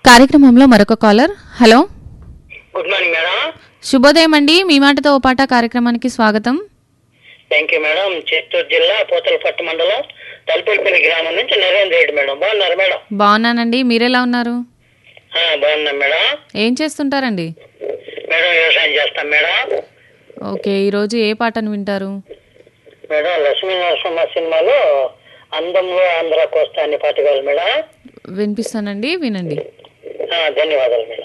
కార్యక్రమంలో మరొక caller hello good morning madam శుభోదయం అండి మీ మాటతో ఓ పాట కార్యక్రమానికి స్వాగతం థ్యాంక్ యూ మేడం చిత్తూరు జిల్లా పోతలపట్టు మండలం తలపల్లిపల్లి గ్రామం నుంచి నరేంద్ర రెడ్డి మేడం బాగున్నారు మేడం బాగున్నానండి మీరెలా ఉన్నారు ఆ, బాగున్నాం మేడం ఏం చేస్తుంటారండి మేడం వ్యవసాయం చేస్తాం మేడం ఓకే ఈరోజు ఏ పాటను వింటారు మేడం లక్ష్మీ నరసింహ సినిమాలో అందంలో ఆంధ్ర కోస్తా అనే పాట కావాలి మేడం వినిపిస్తానండి వినండి ఆ, ధన్యవాదాలు మేడం